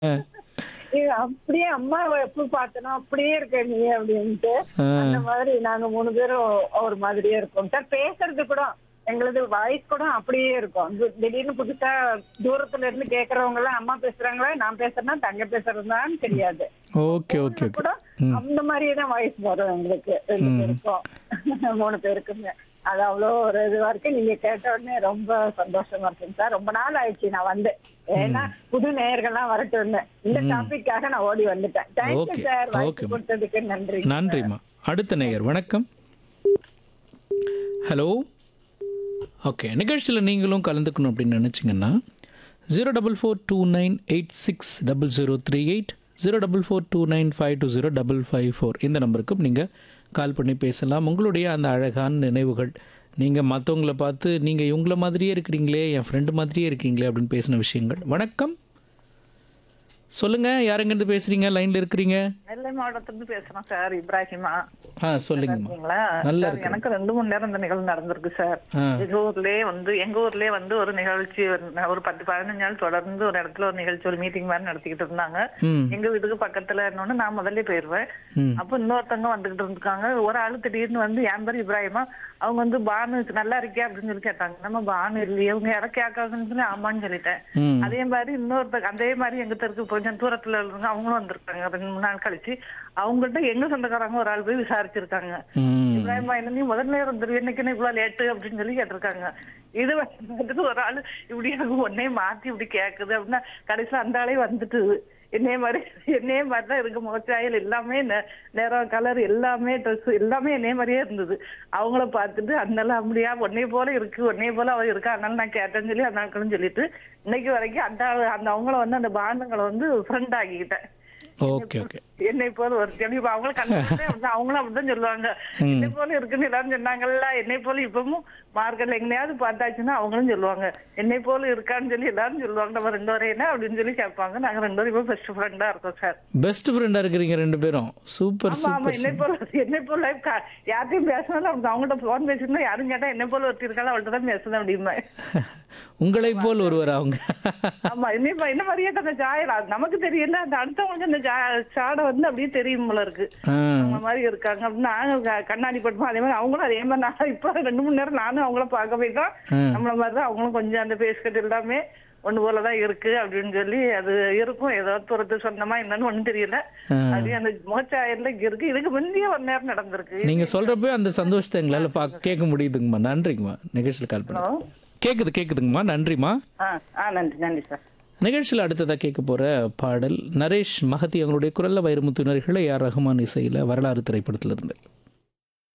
இது அப்படியே அம்மாவை எப்ப பார்த்தனோ அப்படியே இருக்க நீ அப்படின்ட்டு ஆ. அந்த மாதிரி நாங்க மூணு பேரும் ஒரு மாதிரியே இருக்கோம் சார் பேசுறது கூட எங்களது வாய்ஸ் கூட அப்படியே இருக்கும் தி- திடீர்னு புதுசா தூரத்துல இருந்து கேக்குறவங்க எல்லாம் அம்மா பேசுறாங்களா நான் பேசுறேன்னா தங்க பேசுறதுதான் தெரியாது ஓகே ஓகே ஓகே கூட அந்த மாதிரியே தான் வாய்ஸ் வரும் எங்களுக்கு ரெண்டு பேருக்கும் மூணு பேருக்குமே அது அவ்வளோ ஒரு இதுவா இருக்கு நீங்க கேட்ட உடனே ரொம்ப சந்தோஷமா இருக்குங்க சார் ரொம்ப நாள் ஆயிடுச்சு நான் வந்து ஏன்னா புது நேயர்கள்லாம் வரட்டும் இந்த டாபிக்காக நான் ஓடி வந்துட்டேன் தேங்க்யூ Okay, சார் okay. வாய்ப்பு கொடுத்ததுக்கு நன்றி நன்றிம்மா அடுத்த நேயர் வணக்கம் ஹலோ ஓகே நிகழ்ச்சியில் நீங்களும் கலந்துக்கணும் அப்படின்னு நினச்சிங்கன்னா zero double four two nine eight six double zero three eight zero double four two nine five two zero double five four இந்த நம்பருக்கும் நீங்கள் கால் பண்ணி பேசலாம் உங்களுடைய அந்த அழகான நினைவுகள் நீங்கள் மற்றவங்கள பார்த்து நீங்கள் இவங்கள மாதிரியே இருக்கிறீங்களே என் ஃப்ரெண்டு மாதிரியே இருக்கீங்களே அப்படின்னு பேசின விஷயங்கள் வணக்கம் சொல்லுங்கள் யாருங்கிருந்து பேசுகிறீங்க லைனில் இருக்கிறீங்க நெல்லை மாவட்டத்திலிருந்து பேசுறோம் சார் இப்ராஹிமா ஆ சொல்லுங்கம்மா இருக்கீங்களா நல்லா சார், எனக்கு ரெண்டு மணி நேரம் இந்த நிகழ்வு நடந்திருக்கு சார் ஆ எங்க ஊர்லயே வந்து எங்க ஊர்லயே வந்து ஒரு நிகழ்ச்சி ஒரு- ஒரு பத்து பதினஞ்சு நாள் தொடர்ந்து ஒரு இடத்துல ஒரு நிகழ்ச்சி ஒரு மீட்டிங் மாதிரி நடத்திக்கிட்டு இருந்தாங்க ம் எங்க வீட்டுக்கு பக்கத்துல இன்னொன்னு நான் முதல்ல போயிருவேன் ம் அப்ப இன்னொருத்தவங்க வந்துகிட்டு இருந்திருக்காங்க ஒரு ஆளு திடீர்னு வந்து என் பேர் இப்ராஹிமா அவங்க வந்து பானு நல்லா இருக்கியா அப்படின்னு சொல்லி கேட்டாங்க நம்ம பானு இல்லையே இவங்க யாரை கேட்காதுன்னு சொல்லி ஆமான்னு சொல்லிட்டேன் ம் அதே மாதிரி இன்னொருத்த அதே மாதிரி எங்க தெருக்கு கொஞ்சம் தூரத்துல இருந்தவங்க அவங்களும் வந்திருக்காங்க ரெண்டு மூணு நாள் கழிச்சு அவங்கள்ட்ட எங்க சொந்தக்காரங்க ஒரு ஆள் போய் விசாரிச்சிருக்காங்க ம் இப்ராஹிமா என்ன நீ முதல் நேரம் வந்துரு என்னைக்கு இவ்வளவு லேட்டு அப்படின்னு சொல்லி கேட்டிருக்காங்க இது வந்துட்டு ஒரு ஆளு இப்படி எனக்கு ஒன்னே மாத்தி இப்படி கேக்குது அப்படின்னா கடைசியில அந்த ஆளே வந்துட்டு என்னைய மாதிரி என்னைய மாதிரி தான் இருக்கு முகச்சாயல் எல்லாமே நே- நேரம் கலர் எல்லாமே ட்ரெஸ் எல்லாமே என்னைய மாதிரியே இருந்தது அவங்கள பார்த்துட்டு அதனால அப்படியா உன்னைய போல இருக்கு உன்னைய போல அவ இருக்கா அதனால நான் கேட்டேன்னு சொல்லி அந்த ஆட்களும் சொல்லிட்டு இன்னைக்கு வரைக்கும் அந்த ஆளு- அந்த அவங்கள வந்து அந்த பாண்டங்களை வந்து ஃப்ரெண்ட் ஆக்கிக்கிட்டேன் ஓகே ஓகே என்னை போல ஒரு தெளிவு இப்ப அவங்களும் கண்டிப்பா அப்படிதான் அவங்களும் அப்படிதான் சொல்லுவாங்க என்னை போல இருக்குன்னு எல்லாரும் சொன்னாங்கல்ல என்னை போல இப்பவும் மார்க்கெட்ல எங்கனையாவது பார்த்தாச்சுன்னா அவங்களும் சொல்லுவாங்க என்னை போல இருக்கான்னு சொல்லி எல்லாரும் சொல்லுவாங்க நம்ம ரெண்டு வரையும் என்ன அப்படின்னு சொல்லி கேட்பாங்க நாங்க ரெண்டு வரையும் பெஸ்ட் ஃப்ரெண்டா இருக்கோம் சார் பெஸ்ட் ஃப்ரெண்டாக இருக்கிறீங்க ரெண்டு பேரும் சூப்பர் ஆமா ஆமா சூப்பர் என்னை போல என்னை போல க- யார்கிட்டயும் பேசினாலும் அப்படி அவங்கள்ட்ட போன் பேசினா யாரும் கேட்டா என்னை போல ஒருத்தி இருக்காலும் அவள்கிட்ட தான் பேசுதான் அப்படிமா உங்களை போல் ஒருவர் அவங்க ஆமா என்ன என்ன மாதிரியே அந்த சாயல் அது நமக்கு தெரியல அந்த அடுத்தவங்களுக்கு அந்த ஜா- சாடை வந்து அப்படியே தெரியும் போல இருக்கு ஆ, அவங்க மாதிரி இருக்காங்க அப்படின்னு நாங்க க- கண்ணாடி பட்டுமா அதே மாதிரி அவங்களும் அதே மாதிரி நான் இப்ப ரெண்டு மூணு நேரம் நானும் அவங்கள பார்க்க போய் தான் ஆ. நம்மள மாதிரி தான் அவங்களும் கொஞ்சம் அந்த பேஸ்கட் எல்லாமே ஒண்ணு போலதான் இருக்கு அப்படின்னு சொல்லி அது இருக்கும் ஏதோ தூரத்து சொந்தமா என்னன்னு ஒண்ணும் தெரியல ஆ. அப்படியே அந்த முகச்சாயல்ல இருக்கு இதுக்கு முந்தைய ஒரு நேரம் நடந்திருக்கு நீங்க சொல்றப்ப அந்த சந்தோஷத்தை எங்களால் பா கேட்க முடியுதுங்கம்மா நன்றிங்கம்மா நிகழ்ச்சியில் கால் பண்ண ஹலோ கேட்குது கேட்குதுங்கம்மா நன்றிம்மா ஆ ஆ நன்றி நன்றி சார் நிகழ்ச்சியில் அடுத்ததாக கேட்க போகிற பாடல் நரேஷ் மகதி அவங்களுடைய குரல்ல வைரமுத்துனர்களை ஆர் ரஹ்மான் இசையில் வரலாறு திரைப்படத்திலிருந்து